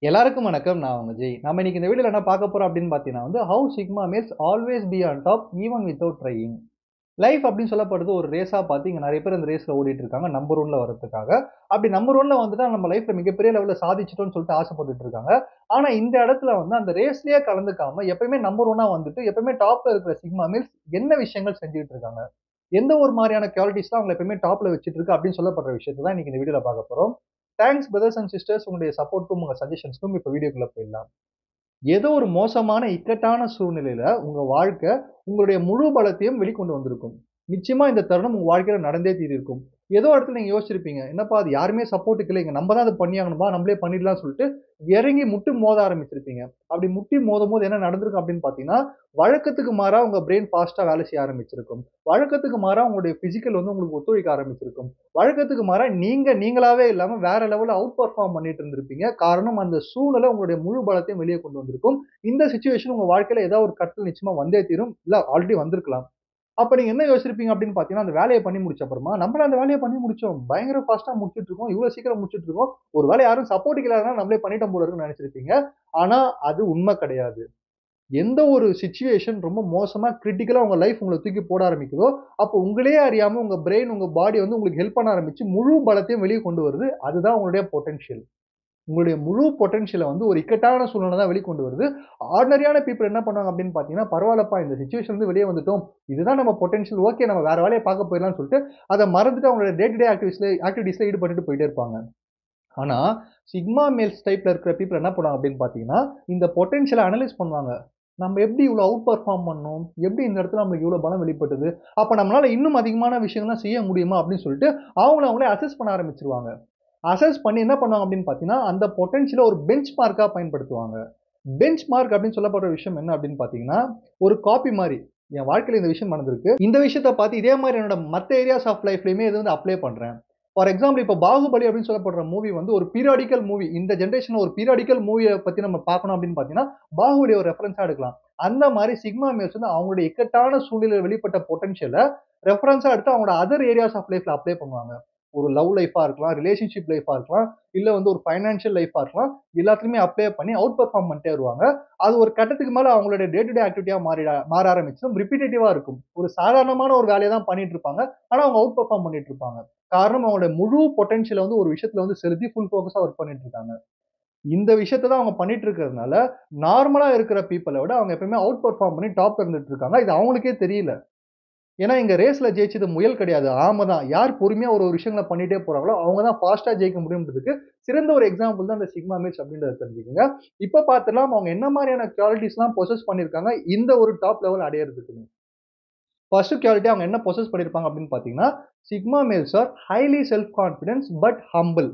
எல்லாருக்கும் வணக்கம் நான் உங்க ஜெய் நம்ம இன்னைக்கு இந்த வீடியோல என்ன பார்க்க போறோம் அப்படின்னு பார்த்தீங்கன்னா வந்து how sigma males always be on top even without trying life அப்படின்னு சொல்லப்படுறது ஒரு ரேஸாக பார்த்து இங்கே நிறைய பேர் இந்த ரேஸில் ஓடிட்டு இருக்காங்க நம்பர் ஒன்ல வரதுக்காக அப்படி நம்பர் ஒன்ல வந்துட்டா நம்ம லைஃப்ல மிகப்பெரிய லெவலில் சாதிச்சிட்டோம்னு சொல்லிட்டு ஆசைப்பட்டுட்டு இருக்காங்க ஆனா இந்த இடத்துல வந்து அந்த ரேஸ்லயே கலந்துக்காம எப்பயுமே நம்பர் ஒன்னா வந்துட்டு எப்பயுமே டாப்ல இருக்கிற சிக்மா மில்ஸ் என்ன விஷயங்கள் செஞ்சுட்டு இருக்காங்க எந்த ஒரு மாதிரியான குவாலிட்டிஸ் தான் அவங்க எப்பயுமே டாப்ல வச்சுட்டு இருக்கு அப்படின்னு சொல்லப்படுற விஷயத்தை தான் இன்னைக்கு இந்த வீடியோல பார்க்க போறோம் தேங்க்ஸ் பிரதர்ஸ் அண்ட் சிஸ்டர்ஸ் உங்களுடைய சப்போர்ட்டும் உங்க சஜஷன்ஸ்க்கும் இப்போ வீடியோக்குள்ள போயிடலாம் ஏதோ ஒரு மோசமான இக்கட்டான சூழ்நிலையில உங்க வாழ்க்கை உங்களுடைய முழு பலத்தையும் வெளிக்கொண்டு வந்திருக்கும் நிச்சயமா இந்த தருணம் உங்க வாழ்க்கையில நடந்தே தீரிருக்கும் ஏதோ இடத்துல நீங்க யோசிச்சிருப்பீங்க என்னப்பா அது யாருமே சப்போர்ட்டுக்கு இல்லைங்க நம்ம தான் அதை பண்ணியாகணுமா நம்மளே பண்ணிடலாம் சொல்லிட்டு இறங்கி முட்டி மோத ஆரம்பிச்சிருப்பீங்க அப்படி முட்டி மோதும் போது என்ன நடந்திருக்கும் அப்படின்னு பார்த்தீங்கன்னா வழக்கத்துக்கு மாறா உங்க பிரெயின் ஃபாஸ்டா வேலை செய்ய ஆரம்பிச்சிருக்கும் வழக்கத்துக்கு மாறா உங்களுடைய பிசிக்கல் வந்து உங்களுக்கு ஒத்துழைக்க ஆரம்பிச்சிருக்கும் வழக்கத்துக்கு மாறா நீங்க நீங்களாவே இல்லாம வேற லெவலில் அவுட் பர்ஃபார்ம் பண்ணிட்டு இருந்திருப்பீங்க காரணம் அந்த சூழ்நிலை உங்களுடைய முழு பலத்தையும் வெளியே கொண்டு வந்திருக்கும் இந்த சுச்சுவேஷன் உங்க வாழ்க்கையில ஏதாவது ஒரு கட்டத்தில் நிச்சயமா வந்தே தீரும் இல்ல ஆல்ரெடி வந்திருக்கலாம் அப்ப நீங்க என்ன யோசிச்சிருப்பீங்க அப்படின்னு பாத்தீங்கன்னா அந்த வேலையை பண்ணி முடிச்ச அப்புறமா நம்மள அந்த வேலையை பண்ணி முடிச்சோம் பயங்கர ஃபாஸ்டா முடிச்சிட்டு இருக்கோம் இவ்வளவு சீக்கிரம் முடிச்சிட்டு இருக்கோம் ஒரு வேலை யாரும் சப்போர்ட் இல்லாதனா நம்மளே பண்ணிட்டோம் போல இருக்குன்னு நினைச்சிருப்பீங்க ஆனா அது உண்மை கிடையாது எந்த ஒரு சுச்சுவேஷன் ரொம்ப மோசமா கிரிட்டிக்கலா உங்க லைஃப் உங்களை தூக்கி போட ஆரம்பிக்குதோ அப்போ உங்களே அறியாம உங்க பிரெயின் உங்க பாடி வந்து உங்களுக்கு ஹெல்ப் பண்ண ஆரம்பிச்சு முழு பலத்தையும் வெளியே கொண்டு வருது அதுதான் உங்களுடைய பொட்டன்ஷியல் உங்களுடைய முழு பொட்டன்ஷியலை வந்து ஒரு இக்கட்டான சூழ்நிலை தான் வெளிக்கொண்டு வருது ஆர்டினரியான பீப்புள் என்ன பண்ணுவாங்க அப்படின்னு பார்த்தீங்கன்னா பரவாயில்லப்பா இந்த சுச்சுவேஷன் வந்து வெளியே வந்துட்டோம் இதுதான் நம்ம பொட்டன்ஷியல் ஓகே நம்ம வேற வேலையை பார்க்க போயிடலாம்னு சொல்லிட்டு அதை மறந்துட்டு அவங்களோட டே டு டே ஆக்டிவிஸ்ல ஆக்டிவிட்டீஸ்ல ஈடுபட்டுட்டு போயிட்டே இருப்பாங்க ஆனா சிக்மா மேல்ஸ் டைப்ல இருக்கிற பீப்புள் என்ன பண்ணுவாங்க அப்படின்னு பார்த்தீங்கன்னா இந்த பொட்டன்ஷியலை அனலைஸ் பண்ணுவாங்க நம்ம எப்படி இவ்வளோ அவுட் பர்ஃபார்ம் பண்ணோம் எப்படி இந்த இடத்துல நம்மளுக்கு இவ்வளோ பலம் வெளிப்பட்டது அப்போ நம்மளால இன்னும் அதிகமான விஷயங்கள்லாம் செய்ய முடியுமா அப்படின்னு சொல்லிட்டு அவங்கள அவங்களே அசஸ் பண்ண ஆரம்பிச்சிருவாங்க அசஸ் பண்ணி என்ன பண்ணுவாங்க அப்படின்னு பார்த்தீங்கன்னா அந்த பொட்டன்ஷியலை ஒரு பெஞ்ச் மார்க்காக பயன்படுத்துவாங்க பெஞ்ச் மார்க் அப்படின்னு சொல்லப்படுற விஷயம் என்ன அப்படின்னு பார்த்தீங்கன்னா ஒரு காப்பி மாதிரி என் வாழ்க்கையில் இந்த விஷயம் நடந்திருக்கு இந்த விஷயத்த பார்த்து இதே மாதிரி என்னோட மற்ற ஏரியாஸ் ஆஃப் லைஃப்லையுமே இது வந்து அப்ளை பண்ணுறேன் ஃபார் எக்ஸாம்பிள் இப்போ பாகுபலி அப்படின்னு சொல்லப்படுற மூவி வந்து ஒரு பீரியாடிக்கல் மூவி இந்த ஜென்ரேஷன் ஒரு பீரியாடிக்கல் மூவியை பற்றி நம்ம பார்க்கணும் அப்படின்னு பார்த்தீங்கன்னா பாகுபலி ஒரு ரெஃபரன்ஸாக எடுக்கலாம் அந்த மாதிரி சிக்மா மேல்ஸ் வந்து அவங்களுடைய இக்கட்டான சூழ்நிலையில் வெளிப்பட்ட பொட்டன்ஷியலை ரெஃபரன்ஸாக எடுத்து அவங்களோட அதர் ஏரியாஸ் ஆஃப் லைஃப்ல அப்ளை பண்ணுவாங்க ஒரு லவ் லைஃபாக இருக்கலாம் ரிலேஷன்ஷிப் லைஃபாக இருக்கலாம் இல்லை வந்து ஒரு ஃபைனான்ஷியல் லைஃபாக இருக்கலாம் எல்லாத்துலையுமே அப்ளை பண்ணி அவுட் பர்ஃபார்ம் பண்ணிட்டே வருவாங்க அது ஒரு கட்டத்துக்கு மேலே அவங்களுடைய டே டு டே ஆக்டிவிட்டியாக மாறி மாற ஆரம்பிச்சிடும் ரிப்பீட்டேட்டிவாக இருக்கும் ஒரு சாதாரணமான ஒரு வேலையை தான் பண்ணிட்டு இருப்பாங்க ஆனால் அவங்க அவுட் பர்ஃபார்ம் பண்ணிட்டு இருப்பாங்க காரணம் அவங்களுடைய முழு பொட்டன்ஷியலை வந்து ஒரு விஷயத்துல வந்து செலுத்தி ஃபுல் ஃபோக்கஸாக ஒர்க் பண்ணிட்டு இருக்காங்க இந்த விஷயத்தை தான் அவங்க பண்ணிட்டு இருக்கிறதுனால நார்மலா இருக்கிற பீப்புளை விட அவங்க எப்பயுமே அவுட் பர்ஃபார்ம் பண்ணி டாப் இருந்துட்டு இருக்காங்க இது அவங்களுக்கே தெரியல ஏன்னா இங்க ரேஸ்ல ஜெயிச்சது முயல் கிடையாது ஆமை தான் யார் பொறுமையா ஒரு ஒரு விஷயங்களை பண்ணிட்டே போறாங்களோ அவங்க தான் ஃபாஸ்டா ஜெயிக்க முடியுன்றதுக்கு சிறந்த ஒரு எக்ஸாம்பிள் தான் இந்த சிக்மா மில்ஸ் அப்படின்றத தெரிஞ்சுக்கோங்க இப்போ பார்த்துலாம் அவங்க என்ன மாதிரியான குவாலிட்டிஸ்லாம் பொசஸ் பண்ணியிருக்காங்க இந்த ஒரு டாப் லெவல் அடையிறதுக்குன்னு ஃபர்ஸ்ட் குவாலிட்டி அவங்க என்ன பொசஸ் பண்ணியிருப்பாங்க அப்படின்னு பார்த்தீங்கன்னா sigma males are highly self confidence but humble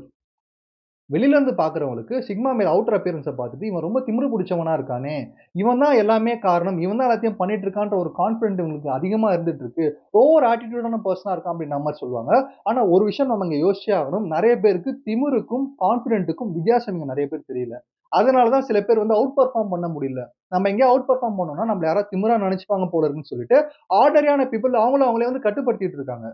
வெளியில இருந்து பாக்குறவங்களுக்கு சிக்மா மேல் அவுட்டர் அப்பியரன்ஸை பார்த்துட்டு இவன் ரொம்ப திமிரு பிடிச்சவனா இருக்கானே இவன் தான் எல்லாமே காரணம் இவன் தான் எல்லாத்தையும் பண்ணிட்டு இருக்கான்ற ஒரு கான்ஃபிடென்ட் இவங்களுக்கு அதிகமா இருந்துட்டு இருக்கு ஓவர் ஆட்டிடியூடான பர்சனா இருக்கான் அப்படின்னு நம்ம சொல்லுவாங்க ஆனா ஒரு விஷயம் நம்ம இங்க யோசிச்சே ஆகணும் நிறைய பேருக்கு திமிருக்கும் கான்ஃபிடென்ட்டுக்கும் வித்தியாசம் இங்க நிறைய பேர் தெரியல அதனாலதான் சில பேர் வந்து அவுட் பர்ஃபார்ம் பண்ண முடியல நம்ம எங்கேயா அவுட் பர்ஃபார்ம் பண்ணோம்னா நம்மள யாராவது திமிரா நினைச்சுப்பாங்க போல இருக்குன்னு சொல்லிட்டு ஆர்டரியான பீப்புள் அவங்கள அவங்களே வந்து கட்டுப்படுத்திட்டு இருக்காங்க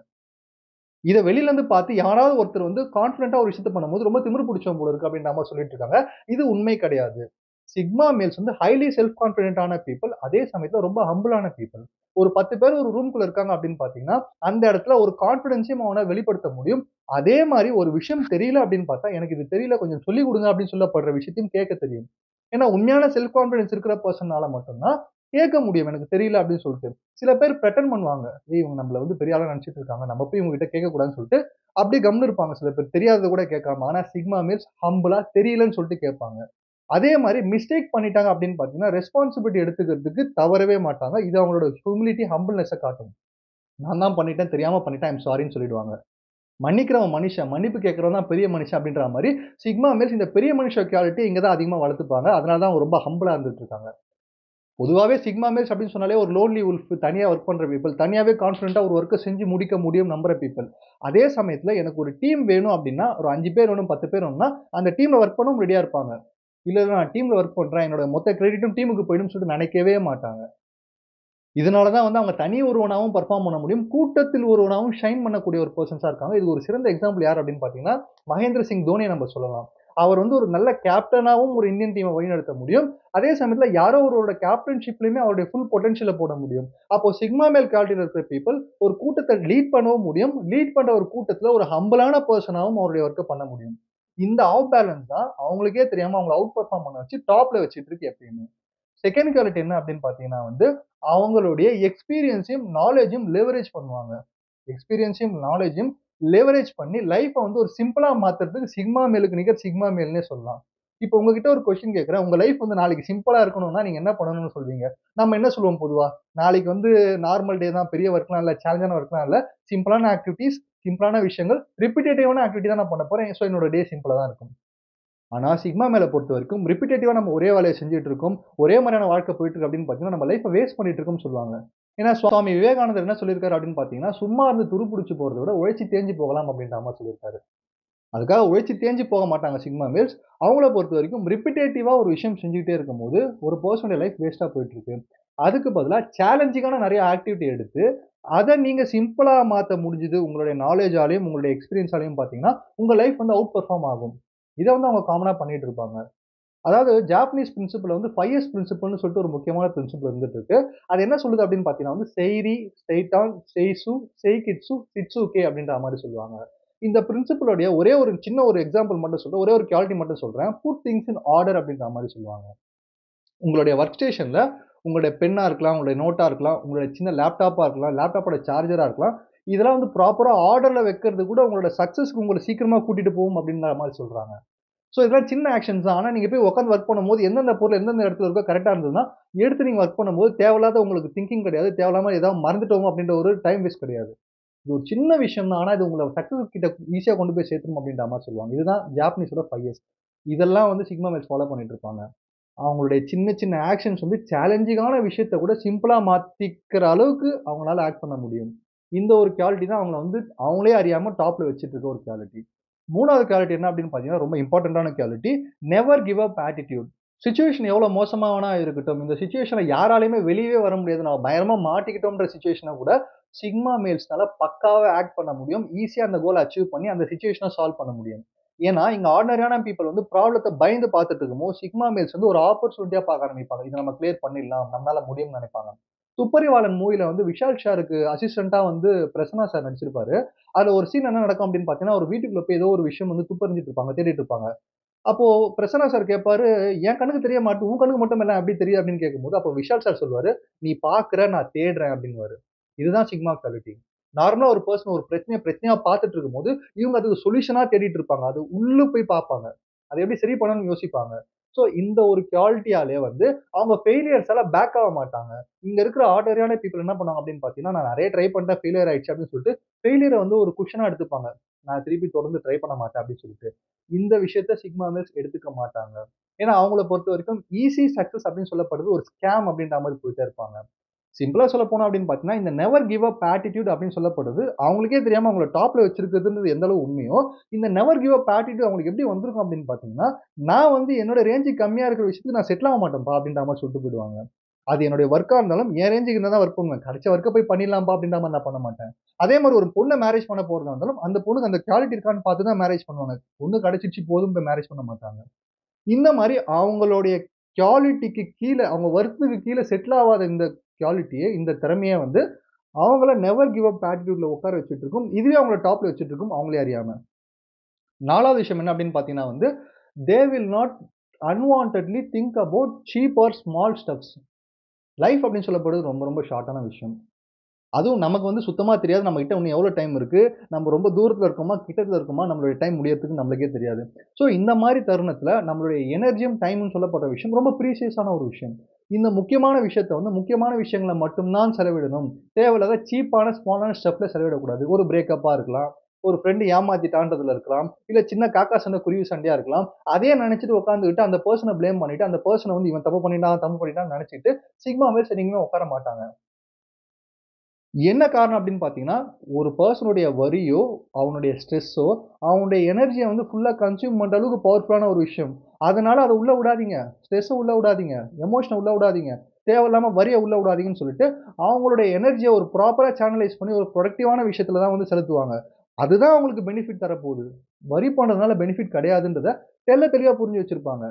இதை வெளியில இருந்து பார்த்து யாராவது ஒருத்தர் வந்து கான்பிடண்டா ஒரு விஷயத்த பண்ணும்போது ரொம்ப திமிரு பிடிச்சவங்க போல இருக்கு அப்படின்னு நம்ம சொல்லிட்டு இருக்காங்க இது உண்மை கிடையாது சிக்மா மேல்ஸ் வந்து ஹைலி செல்ஃப் கான்பிடென்டான பீப்புள் அதே சமயத்துல ரொம்ப ஹம்பிளான பீப்புள் ஒரு பத்து பேர் ஒரு ரூம்குள்ள இருக்காங்க அப்படின்னு பாத்தீங்கன்னா அந்த இடத்துல ஒரு கான்பிடன்ஸையும் அவனை வெளிப்படுத்த முடியும் அதே மாதிரி ஒரு விஷயம் தெரியல அப்படின்னு பார்த்தா எனக்கு இது தெரியல கொஞ்சம் சொல்லி கொடுங்க அப்படின்னு சொல்லப்படுற விஷயத்தையும் கேட்க தெரியும் ஏன்னா உண்மையான செல்ஃப் கான்பிடன்ஸ் இருக்கிற பர்சனால மட்டும்தான் கேட்க முடியும் எனக்கு தெரியல அப்படின்னு சொல்லிட்டு சில பேர் ப்ரெட்டன் பண்ணுவாங்க ஏய் இவங்க நம்மள வந்து பெரிய ஆளா நினைச்சிட்டு இருக்காங்க நம்ம போய் இவங்க கிட்ட கேட்கக்கூடாதுன்னு சொல்லிட்டு அப்படியே கம்னு இருப்பாங்க சில பேர் தெரியாதது கூட கேட்காம ஆனா சிக்மா மீன்ஸ் ஹம்பிளா தெரியலன்னு சொல்லிட்டு கேட்பாங்க அதே மாதிரி மிஸ்டேக் பண்ணிட்டாங்க அப்படின்னு பார்த்தீங்கன்னா ரெஸ்பான்சிபிலிட்டி எடுத்துக்கிறதுக்கு தவறவே மாட்டாங்க இது அவங்களோட ஹியூமிலிட்டி ஹம்பிள்னஸை காட்டும் நான் தான் பண்ணிட்டேன் தெரியாம பண்ணிட்டேன் ஐம் சாரின்னு சொல்லிடுவாங்க மன்னிக்கிறவன் மனுஷன் மன்னிப்பு கேட்கறவன் தான் பெரிய மனுஷன் அப்படின்ற மாதிரி சிக்மா மேல்ஸ் இந்த பெரிய மனுஷ குவாலிட்டி இங்கே தான் அதிகமாக வளர்த்துப்பாங்க அதனால தான் அவங்க ரொம்ப ஹம்பிளா இருந்துட்டு இருக்காங்க பொதுவாகவே சிக்மா மேல்ஸ் அப்படின்னு சொன்னாலே ஒரு லோன்லி உல்ஃப் தனியாக ஒர்க் பண்ணுற பீப்புள் தனியாகவே கான்ஃபிடென்ட்டாக ஒரு ஒர்க்கை செஞ்சு முடிக்க முடியும் நம்புற பீப்புள் அதே சமயத்தில் எனக்கு ஒரு டீம் வேணும் அப்படின்னா ஒரு அஞ்சு பேர் வேணும் பத்து பேர் வேணும்னா அந்த டீமில் ஒர்க் பண்ணவும் ரெடியாக இருப்பாங்க இல்லை நான் டீமில் ஒர்க் பண்ணுறேன் என்னோட மொத்த கிரெடிட்டும் டீமுக்கு போயிடும் சொல்லிட்டு நினைக்கவே மாட்டாங்க இதனால தான் வந்து அவங்க தனி ஒருவனாகவும் பர்ஃபார்ம் பண்ண முடியும் கூட்டத்தில் ஒருவனாகவும் ஷைன் பண்ணக்கூடிய ஒரு பர்சன்ஸாக இருக்காங்க இது ஒரு சிறந்த எக்ஸாம்பிள் யார் அப்படின்னு பார்த்தீங்கன்னா மகேந்திர சிங் தோனியை நம்ம சொல்லலாம் அவர் வந்து ஒரு நல்ல கேப்டனாவும் ஒரு இந்தியன் டீமை வழிநடத்த முடியும் அதே சமயத்துல யாரோ ஒருவரோட கேப்டன்ஷிப்லயுமே அவருடைய ஃபுல் பொட்டன்ஷியலை போட முடியும் அப்போ சிக்மா மேல் குவாலிட்டியில் இருக்கிற பீப்புள் ஒரு கூட்டத்தை லீட் பண்ணவும் முடியும் லீட் பண்ற ஒரு கூட்டத்துல ஒரு ஹம்பிளான பர்சனாவும் அவருடைய ஒர்க்கை பண்ண முடியும் இந்த அவுட் பேலன்ஸ் தான் அவங்களுக்கே தெரியாம அவங்களை அவுட் பர்ஃபார்ம் பண்ண வச்சு டாப்ல வச்சுட்டு இருக்கு எப்பயுமே செகண்ட் குவாலிட்டி என்ன அப்படின்னு பாத்தீங்கன்னா வந்து அவங்களுடைய எக்ஸ்பீரியன்ஸையும் நாலேஜையும் லெவரேஜ் பண்ணுவாங்க எக்ஸ்பீரியன்ஸையும் நாலேஜையும் லெவரேஜ் பண்ணி லைஃப்பை வந்து ஒரு சிம்பிளா மாத்துறதுக்கு சிக்மா மேலுக்கு நிகர் சிக்மா மேல்னே சொல்லலாம் இப்போ உங்ககிட்ட ஒரு கொஸ்டின் கேட்குறேன் உங்க லைஃப் வந்து நாளைக்கு சிம்பிளா இருக்கணும்னா நீங்க என்ன பண்ணணும்னு சொல்வீங்க நம்ம என்ன சொல்லுவோம் பொதுவா நாளைக்கு வந்து நார்மல் டே தான் பெரிய ஒர்க்லாம் இல்லை சேலஞ்சான ஒர்க்லாம் இல்லை சிம்பிளான ஆக்டிவிட்டிஸ் சிம்பிளான விஷயங்கள் ரிப்பிட்டேட்டிவான ஆக்டிவிட்டி தான் நான் பண்ண போறேன் ஸோ என்னோட டே சிம்பிளா தான் இருக்கும் ஆனா சிக்மா மேல பொறுத்த வரைக்கும் ரிப்பிட்டேட்டிவா நம்ம ஒரே வேலையை செஞ்சுட்டு இருக்கோம் ஒரே மாதிரியான வாழ்க்கை போயிட்டு இருக்கு அப்படின்னு பார்த்தீங்கன்னா நம்ம லைஃப்பை வேஸ்ட் பண்ணிட்டு இருக்கோம்னு சொல்லுவாங்க ஏன்னா சுவாமி விவேகானந்தர் என்ன சொல்லியிருக்காரு அப்படின்னு பார்த்தீங்கன்னா சும்மா இருந்து துருப்பிடிச்சு போறதை விட உழைச்சி தேஞ்சு போகலாம் அப்படின்ற மாதிரி சொல்லியிருக்காரு அதுக்காக உழைச்சி தேஞ்சு போக மாட்டாங்க சிக்மா மேல்ஸ் அவங்கள பொறுத்த வரைக்கும் ரிப்பிட்டேட்டிவா ஒரு விஷயம் செஞ்சுக்கிட்டே இருக்கும்போது ஒரு பர்சனுடைய லைஃப் வேஸ்டா போயிட்டு இருக்கு அதுக்கு பதிலாக சேலஞ்சிங்கான நிறைய ஆக்டிவிட்டி எடுத்து அதை நீங்க சிம்பிளா மாற்ற முடிஞ்சுது உங்களுடைய நாலேஜாலையும் உங்களுடைய எக்ஸ்பீரியன்ஸாலையும் பார்த்தீங்கன்னா உங்க லைஃப் வந்து அவுட் பெர்ஃபார்ம் ஆகும் இதை வந்து அவங்க காமனா பண்ணிட்டு இருப்பாங்க அதாவது ஜாப்பனீஸ் பிரின்சிபல் வந்து ஃபைவ் இயர்ஸ் பிரின்சிபல்னு சொல்லிட்டு ஒரு முக்கியமான பிரின்சிபல் இருந்துட்டு இருக்கு அது என்ன சொல்லுது அப்படின்னு பார்த்தீங்கன்னா வந்து செய்ரி ஸ்டெய்டான் செய்சு செய்கிட்சு சிட்சுகே அப்படின்ற மாதிரி சொல்லுவாங்க இந்த பிரின்சிபலோடைய ஒரே ஒரு சின்ன ஒரு எக்ஸாம்பிள் மட்டும் சொல்றேன் ஒரே ஒரு குவாலிட்டி மட்டும் சொல்றேன் புட் திங்ஸ் இன் ஆர்டர் அப்படின்ற மாதிரி சொல்லுவாங்க உங்களுடைய ஒர்க் ஸ்டேஷன்ல உங்களுடைய பென்னா இருக்கலாம் உங்களுடைய நோட்டா இருக்கலாம் உங்களுடைய சின்ன லேப்டாப்பா இருக்கலாம் லேப்டாப்போட சார்ஜரா இருக்கலாம் இதெல்லாம் வந்து ப்ராப்பரா ஆர்டர்ல வைக்கிறது கூட உங்களோட சக்சஸ்க்கு உங்களை சீக்கிரமா கூட்டிட்டு போகும் அப்படின்ற மாதிரி சொல்றாங்க ஸோ இதெல்லாம் சின்ன ஆக்ஷன்ஸ் தான் ஆனால் நீங்கள் போய் உட்காந்து ஒர்க் பண்ணும்போது எந்தெந்த பொருள் எந்தெந்த இடத்துல இருக்கோ கரெக்டாக இருந்ததுன்னா எடுத்து நீங்கள் ஒர்க் பண்ணும்போது தேவையில்லாத உங்களுக்கு திங்கிங் கிடையாது தேவையில்லாம ஏதாவது மறந்துட்டோம் அப்படின்ற ஒரு டைம் வேஸ்ட் கிடையாது இது ஒரு சின்ன விஷயம் தான் ஆனால் இது உங்களை சக்ஸஸ் கிட்ட ஈஸியாக கொண்டு போய் சேர்த்துணும் அப்படின்ற மாதிரி சொல்லுவாங்க இதுதான் ஜாப்பனீஸோட ஃபைவ் இயர்ஸ் இதெல்லாம் வந்து சிக்மா மேட்ச் ஃபாலோ பண்ணிட்டு இருப்பாங்க அவங்களுடைய சின்ன சின்ன ஆக்ஷன்ஸ் வந்து சேலஞ்சிங்கான விஷயத்த கூட சிம்பிளாக மாற்றிக்கிற அளவுக்கு அவங்களால ஆக்ட் பண்ண முடியும் இந்த ஒரு குவாலிட்டி தான் அவங்கள வந்து அவங்களே அறியாமல் டாப்பில் வச்சுட்டு இருக்க ஒரு குவாலிட்டி மூணாவது குவாலிட்டி என்ன அப்படின்னு பார்த்தீங்கன்னா ரொம்ப இம்பார்ட்டண்ட்டான quality never give up attitude situation எவ்வளோ மோசமாவனா இருக்கட்டும் இந்த சுச்சுவேஷனில் யாராலையுமே வெளியவே வர முடியாது நம்ம பயங்கரமாக மாட்டிக்கிட்டோம்ன்ற சுச்சுவேஷனை கூட சிக்மா மேல்ஸ்னால பக்காவாக ஆக்ட் பண்ண முடியும் ஈஸியாக அந்த கோலை அச்சீவ் பண்ணி அந்த சுச்சுவேஷனை சால்வ் பண்ண முடியும் ஏன்னா இங்க ஆர்டினரியான பீப்புள் வந்து ப்ராப்ளத்தை பயந்து பார்த்துட்டு இருக்கும்போது சிக்மா மேல்ஸ் வந்து ஒரு ஆப்பர்ச்சுனிட்டியா பார்க்க ஆரம்பிப்பாங்க இதை நம்ம கிளியர் பண்ணிடலாம் நம்மளால முடியும்னு நினைப்பாங்க துப்பறிவாளன் மூவில வந்து விஷால் ஷாருக்கு அசிஸ்டண்டா வந்து பிரசன்னா சார் நடிச்சிருப்பாரு அதுல ஒரு சீன் என்ன நடக்கும் அப்படின்னு பாத்தீங்கன்னா ஒரு வீட்டுக்குள்ள போய் ஏதோ ஒரு விஷயம் வந்து துப்பறிஞ்சிட்டு இருப்பாங்க தேடிட்டு இருப்பாங்க அப்போ பிரசன்னா சார் கேட்பாரு என் கண்ணுக்கு தெரிய மாட்டேன் உன் கண்ணுக்கு மட்டும் எல்லாம் எப்படி தெரியும் அப்படின்னு கேட்கும்போது அப்போ விஷால் சார் சொல்லுவாரு நீ பாக்குற நான் தேடுறேன் அப்படின்னு இதுதான் சிக்மா குவாலிட்டி நார்மலா ஒரு பர்சன் ஒரு பிரச்சனையை பிரச்சனையா பார்த்துட்டு இருக்கும்போது இவங்க அதுக்கு சொல்யூஷனா தேடிட்டு இருப்பாங்க அது உள்ள போய் பார்ப்பாங்க அதை எப்படி சரி பண்ணணும்னு யோசிப்பாங்க ஸோ இந்த ஒரு குவாலிட்டியாலே வந்து அவங்க ஃபெயிலியர்ஸ் எல்லாம் பேக் ஆக மாட்டாங்க இங்க இருக்கிற ஆர்டரியான பீப்புள் என்ன பண்ணுவாங்க அப்படின்னு பார்த்தீங்கன்னா நான் நிறைய ட்ரை பண்ணிட்டேன் ஃபெயிலியர் ஆயிடுச்சு அப்படின்னு சொல்லிட்டு ஃபெயிலியரை வந்து ஒரு குஷனா எடுத்துப்பாங்க நான் திருப்பி தொடர்ந்து ட்ரை பண்ண மாட்டேன் அப்படின்னு சொல்லிட்டு இந்த விஷயத்த சிக்மா மில்ஸ் எடுத்துக்க மாட்டாங்க ஏன்னா அவங்கள பொறுத்த வரைக்கும் ஈஸி சக்சஸ் அப்படின்னு சொல்லப்படுறது ஒரு ஸ்கேம் அப்படின்ற மாதிரி போயிட்டே இருப்பாங்க சிம்பிளா சொல்ல போனோம் அப்படின்னு பார்த்தீங்கன்னா இந்த நெவர் கிவ் அப் ஆட்டிடியூட் அப்படின்னு சொல்லப்படுது அவங்களுக்கே தெரியாம அவங்கள டாப்ல வச்சிருக்கிறதுன்றது எந்த அளவு உண்மையோ இந்த நெவர் கிவ் அப் ஆட்டிடியூட் அவங்களுக்கு எப்படி வந்திருக்கும் அப்படின்னு பார்த்தீங்கன்னா நான் வந்து என்னோட ரேஞ்சு கம்மியா இருக்கிற விஷயத்துக்கு நான் செட்டில் ஆக மாட்டேன்ப்பா அப்படின்ற மாதிரி சொல்லிட்டு போயிடுவாங்க அது என்னுடைய ஒர்க்கா இருந்தாலும் என் ரேஞ்சுக்கு இருந்தால் தான் ஒர்க் பண்ணுவேன் கிடைச்ச ஒர்க்கை போய் பண்ணிடலாம்ப்பா அப்படின்ற மாதிரி நான் பண்ண மாட்டேன் அதே மாதிரி ஒரு பொண்ணை மேரேஜ் பண்ண போறதா இருந்தாலும் அந்த பொண்ணுக்கு அந்த குவாலிட்டி இருக்கான்னு பார்த்து தான் மேரேஜ் பண்ணுவாங்க பொண்ணு கிடைச்சிச்சு போதும் போய் மேரேஜ் பண்ண மாட்டாங்க இந்த மாதிரி அவங்களுடைய குவாலிட்டிக்கு கீழே அவங்க ஒர்க்குக்கு கீழே செட்டில் ஆகாத இந்த குவாலிட்டியை இந்த திறமையை வந்து அவங்கள நெவர் கிவ் அப் ஆட்டிடியூட்ல உட்கார வச்சுட்டு இருக்கும் இதுவே அவங்கள டாப்ல வச்சுட்டு இருக்கும் அவங்களே அறியாம நாலாவது விஷயம் என்ன அப்படின்னு பார்த்தீங்கன்னா வந்து they will not unwantedly think about cheap or small steps life அப்படின்னு சொல்லப்படுறது ரொம்ப ரொம்ப ஷார்ட்டான விஷயம் அதுவும் நமக்கு வந்து சுத்தமாக தெரியாது நம்ம கிட்ட இன்னும் எவ்வளோ டைம் இருக்கு நம்ம ரொம்ப தூரத்தில் இருக்கோமா கிட்டத்தில் இருக்கோமா நம்மளுடைய டைம் முடியறதுக்கு நம்மளுக்கே தெரியாது ஸோ இந்த மாதிரி தருணத்தில் நம்மளுடைய எனர்ஜியும் டைம்னு சொல்லப்படுற விஷயம் ரொம்ப ப்ரீசியஸான ஒரு விஷயம் இந்த முக்கியமான விஷயத்த வந்து முக்கியமான விஷயங்களை மட்டும்தான் செலவிடணும் தேவையில்லாத சீப்பான ஸ்மாலான ஸ்டெப்ல செலவிடக்கூடாது ஒரு பிரேக்கப்பாக இருக்கலாம் ஒரு ஃப்ரெண்டு ஏமாத்திட்டான்றதுல இருக்கலாம் இல்லை சின்ன காக்கா சண்டை குருவி சண்டையா இருக்கலாம் அதே நினைச்சிட்டு உட்காந்துக்கிட்டு அந்த பர்சனை ப்ளேம் பண்ணிட்டு அந்த பர்சனை வந்து இவன் தப்பு பண்ணிட்டான் தப்பு பண்ணிட்டான்னு நினைச்சிட்டு சிக்மா மேல் சரிங்கமே உட்கார மாட்டாங்க என்ன காரணம் அப்படின்னு பார்த்தீங்கன்னா ஒரு பர்சனுடைய வரியோ அவனுடைய ஸ்ட்ரெஸ்ஸோ அவனுடைய எனர்ஜியை வந்து ஃபுல்லாக கன்சியூம் பண்ணுற அளவுக்கு பவர்ஃபுல்லான ஒரு விஷயம் அதனால அதை உள்ள விடாதீங்க ஸ்ட்ரெஸ்ஸை உள்ள விடாதீங்க எமோஷனை உள்ள விடாதீங்க தேவையில்லாமல் வரியை உள்ள விடாதீங்கன்னு சொல்லிட்டு அவங்களுடைய எனர்ஜியை ஒரு ப்ராப்பராக சேனலைஸ் பண்ணி ஒரு ப்ரொடக்டிவான விஷயத்துல தான் வந்து செலுத்துவாங்க அதுதான் அவங்களுக்கு பெனிஃபிட் தரப்போகுது வரி பண்றதுனால பெனிஃபிட் கிடையாதுன்றத தெள்ள தெளிவா புரிஞ்சு வச்சிருப்பாங்க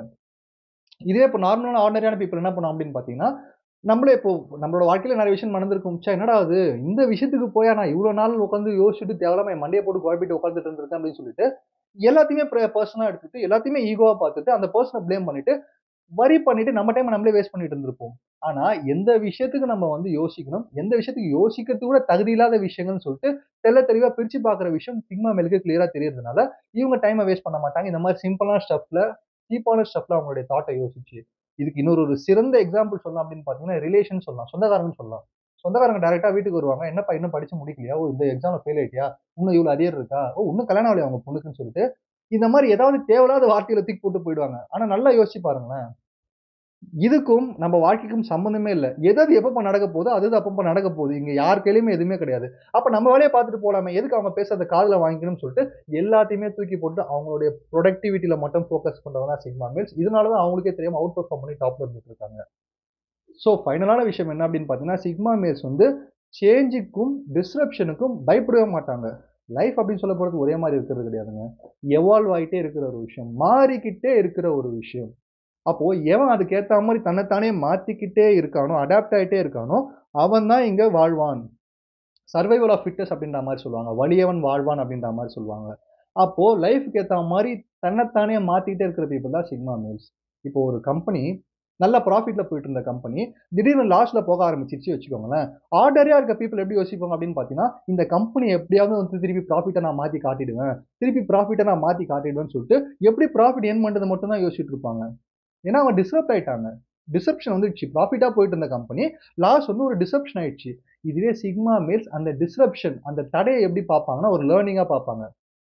இதே இப்போ நார்மலான ஆர்டினரியான பீப்புள் என்ன பண்ணுவோம் அப்படின்னு பார்த்தீங்கன்னா நம்மளே இப்போ நம்மளோட வாழ்க்கையில நிறைய விஷயம் நடந்திருக்கும் ச்சே என்னடா அது இந்த விஷயத்துக்கு போயா நான் இவ்வளோ நாள் உட்காந்து யோசிச்சுட்டு தேவையில்லாம என் மண்டையை போட்டு குழப்பிட்டு உட்காந்துட்டு இருந்திருக்கேன் அப்படின்னு சொல்லிட்டு எல்லாத்தையுமே பர்சனாக எடுத்துட்டு எல்லாத்தையுமே ஈகோவா பார்த்துட்டு அந்த பர்சனை ப்ளேம் பண்ணிட்டு வரி பண்ணிட்டு நம்ம டைம் நம்மளே வேஸ்ட் பண்ணிட்டு இருந்திருப்போம் ஆனா எந்த விஷயத்துக்கு நம்ம வந்து யோசிக்கணும் எந்த விஷயத்துக்கு யோசிக்கிறது கூட தகுதி இல்லாத விஷயங்கள்னு சொல்லிட்டு தெள்ள தெளிவா பிரிச்சு பார்க்குற விஷயம் சிக்மா மேலுக்கு கிளியரா தெரியறதுனால இவங்க டைமை வேஸ்ட் பண்ண மாட்டாங்க இந்த மாதிரி சிம்பிளான ஸ்டெப்ல சீப்பான ஸ்டெப்ல அவங்களுடைய தாட்டை யோசிச்சு இதுக்கு இன்னொரு ஒரு சிறந்த எக்ஸாம்பிள் சொல்லலாம் அப்படின்னு பார்த்தீங்கன்னா ரிலேஷன் சொல்லலாம் சொந்தக்காரங்க சொல்லலாம் சொந்தக்காரங்க டேரக்டா வீட்டுக்கு வருவாங்க என்னப்பா இன்னும் படிச்சு முடிக்கலையா ஓ இந்த எக்ஸாம்ல ஃபெயில் ஆயிட்டியா இன்னும் இவ்வளவு அரியர் இருக்கா ஓ இன்னும் கல்யாணம் ஆகலையா அவங்க பொண்ணுக்குன்னு சொல்லிட்டு இந்த மாதிரி ஏதாவது தேவையில்லாத வார்த்தையில தூக்கி போட்டு போயிடுவாங்க ஆனா நல்லா யோசிச்சு பாருங்களேன் இதுக்கும் நம்ம வாழ்க்கைக்கும் சம்மந்தமே இல்லை எதாவது எப்பப்ப நடக்க போதோ அது அப்பப்போ நடக்க போகுது இங்க யார் கையிலுமே எதுவுமே கிடையாது அப்ப நம்ம வேலையை பார்த்துட்டு போலாமே எதுக்கு அவங்க பேசுறத காதுல வாங்கிக்கணும்னு சொல்லிட்டு எல்லாத்தையுமே தூக்கி போட்டு அவங்களுடைய ப்ரொடக்டிவிட்டியில மட்டும் ஃபோக்கஸ் பண்றவங்க தான் சிக்மா மேல்ஸ் இதனாலதான் அவங்களுக்கே தெரியாம அவுட் பர்ஃபார்ம் பண்ணி டாப்ல இருந்துட்டு இருக்காங்க ஸோ ஃபைனலான விஷயம் என்ன அப்படின்னு பார்த்தீங்கன்னா சிக்மா மேல்ஸ் வந்து சேஞ்சுக்கும் டிஸ்ரப்ஷனுக்கும் பயப்படவே மாட்டாங்க லைஃப் அப்படின்னு சொல்ல போகிறது ஒரே மாதிரி இருக்கிறது கிடையாதுங்க எவால்வ் ஆகிட்டே இருக்கிற ஒரு விஷயம் மாறிக்கிட்டே இருக்கிற ஒரு விஷயம் அப்போ எவன் அதுக்கேற்ற மாதிரி தன்னைத்தானே மாத்திக்கிட்டே இருக்கானோ அடாப்ட் ஆகிட்டே இருக்கானோ அவன் தான் இங்க வாழ்வான் சர்வைவல் ஆஃப் ஃபிட்னஸ் அப்படின்ற மாதிரி சொல்லுவாங்க வலியவன் வாழ்வான் அப்படின்ற மாதிரி சொல்லுவாங்க அப்போ லைஃப்க்கு ஏற்ற மாதிரி தன்னைத்தானே மாத்திக்கிட்டே இருக்கிற பீப்புள் தான் சிக்மா மேல்ஸ் இப்போ ஒரு கம்பெனி நல்ல ப்ராஃபிட்ல போயிட்டு இருந்த கம்பெனி திடீர்னு லாஸ்ட்ல போக ஆரம்பிச்சிருச்சு வச்சுக்கோங்களேன் ஆர்டரியா இருக்க பீப்புள் எப்படி யோசிப்பாங்க அப்படின்னு பார்த்தீங்கன்னா இந்த கம்பெனி எப்படியாவது வந்து திருப்பி ப்ராஃபிட்டை நான் மாத்தி காட்டிடுவேன் திருப்பி ப்ராஃபிட்டை நான் மாத்தி காட்டிடுவேன்னு சொல்லிட்டு எப்படி ப்ராஃபிட் ஏன் பண்றது மட்டும் தான் யோசிச்சுட்டு இருப்பாங்க ஏன்னா அவங்க டிஸ்டர்ப் ஆயிட்டாங்க டிசப்ஷன் வந்துடுச்சு ப்ராஃபிட்டாக போயிட்டு இருந்த கம்பெனி லாஸ் வந்து ஒரு டிசப்ஷன் ஆயிடுச்சு இதுவே சிக்மா மேல்ஸ் அந்த டிஸ்ரப்ஷன் அந்த தடையை எப்படி பார்ப்பாங்கன்னா ஒரு லேர்னிங்காக பார்ப்பாங்க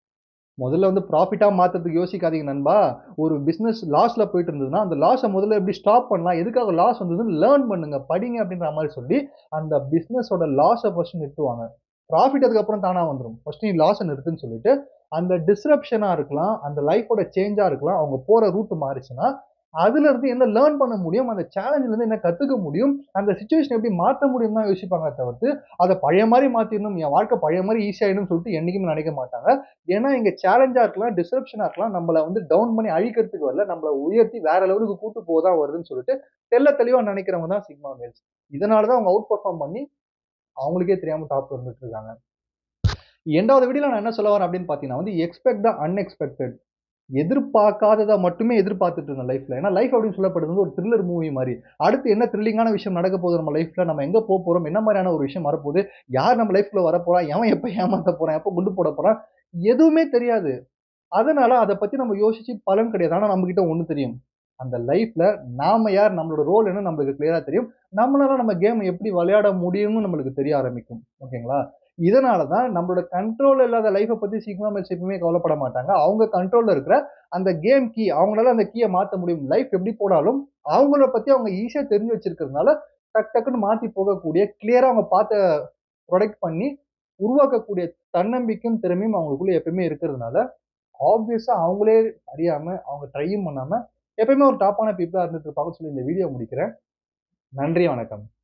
முதல்ல வந்து ப்ராஃபிட்டாக மாற்றுறதுக்கு யோசிக்காதீங்க நண்பா ஒரு பிஸ்னஸ் லாஸில் போயிட்டு இருந்ததுன்னா அந்த லாஸை முதல்ல எப்படி ஸ்டாப் பண்ணலாம் எதுக்காக லாஸ் வந்ததுன்னு லேர்ன் பண்ணுங்க படிங்க அப்படின்ற மாதிரி சொல்லி அந்த பிஸ்னஸோட லாஸை ஃபர்ஸ்ட் நிறுத்துவாங்க ப்ராஃபிட் அதுக்கப்புறம் தானாக வந்துடும் ஃபர்ஸ்ட் நீ லாஸை நிறுத்துன்னு சொல்லிட்டு அந்த டிஸ்ரப்ஷனாக இருக்கலாம் அந்த லைஃபோட சேஞ்சாக இருக்கலாம் அவங்க போகிற ரூட் மாறிச்சுன்னா அதுல இருந்து என்ன லேர்ன் பண்ண முடியும் அந்த சேலஞ்சில இருந்து என்ன கத்துக்க முடியும் அந்த சுச்சுவேஷன் எப்படி மாற்ற முடியும் தான் யோசிப்பாங்க தவிர்த்து அதை பழைய மாதிரி மாத்திடணும் என் வாழ்க்கை பழைய மாதிரி ஈஸியாயிடும் சொல்லிட்டு என்னைக்குமே நினைக்க மாட்டாங்க ஏன்னா இங்க சேலஞ்சா இருக்கலாம் டிஸ்கிரிப்ஷனா இருக்கலாம் நம்மள வந்து டவுன் பண்ணி அழிக்கிறதுக்கு வரல நம்மள உயர்த்தி வேற லெவலுக்கு கூட்டு போதான் வருதுன்னு சொல்லிட்டு தெல்ல தெளிவா நினைக்கிறவங்க தான் சிக்மா மேல்ஸ் இதனாலதான் அவங்க அவுட் பர்ஃபார்ம் பண்ணி அவங்களுக்கே தெரியாம டாப் இருந்துட்டு இருக்காங்க இரண்டாவது வீடியோல நான் என்ன சொல்ல வரேன் அப்படின்னு பாத்தீங்கன்னா வந்து எக்ஸ்பெக்ட் த அன்எக்ஸ்பெக்டட் எதிர்பார்க்காததை மட்டுமே எதிர்பார்த்துட்டு இருந்தோம் லைஃப்ல ஏன்னா லைஃப் அப்படின்னு சொல்லப்படுறது வந்து ஒரு த்ரில்லர் மூவி மாதிரி அடுத்து என்ன த்ரில்லிங்கான விஷயம் நடக்க போகுது நம்ம லைஃப்ல நம்ம எங்க போக போறோம் என்ன மாதிரியான ஒரு விஷயம் வரப்போகுது யார் நம்ம லைஃப்ல வர போறா எவன் எப்ப ஏமாத்த போறான் எப்ப குண்டு போட போறான் எதுவுமே தெரியாது அதனால அதை பத்தி நம்ம யோசிச்சு பலன் கிடையாது ஆனா நம்ம கிட்ட ஒண்ணு தெரியும் அந்த லைஃப்ல நாம யார் நம்மளோட ரோல் என்ன நம்மளுக்கு கிளியரா தெரியும் நம்மளால நம்ம கேம் எப்படி விளையாட முடியும்னு நம்மளுக்கு தெரிய ஆரம்பிக்கும் ஓகேங்களா இதனால தான் நம்மளோட கண்ட்ரோல் இல்லாத லைஃப்பை பத்தி சிக்மா மெல்ஸ் எப்பவுமே கவலைப்பட மாட்டாங்க அவங்க கண்ட்ரோல்ல இருக்கிற அந்த கேம் கீ அவங்களால அந்த கீயை மாற்ற முடியும் லைஃப் எப்படி போனாலும் அவங்கள பத்தி அவங்க ஈஸியா தெரிஞ்சு வச்சிருக்கிறதுனால டக் டக்குன்னு மாத்தி போகக்கூடிய கிளியரா அவங்க பார்த்த ப்ரொடக்ட் பண்ணி உருவாக்கக்கூடிய தன்னம்பிக்கையும் திறமையும் அவங்களுக்குள்ள எப்பயுமே இருக்கிறதுனால ஆப்வியஸா அவங்களே அறியாம அவங்க ட்ரையும் பண்ணாம எப்பயுமே ஒரு டாப்பான பீப்புளா இருந்துட்டு இருப்பாங்கன்னு சொல்லி இந்த வீடியோ முடிக்கிறேன் நன்றி வணக்கம்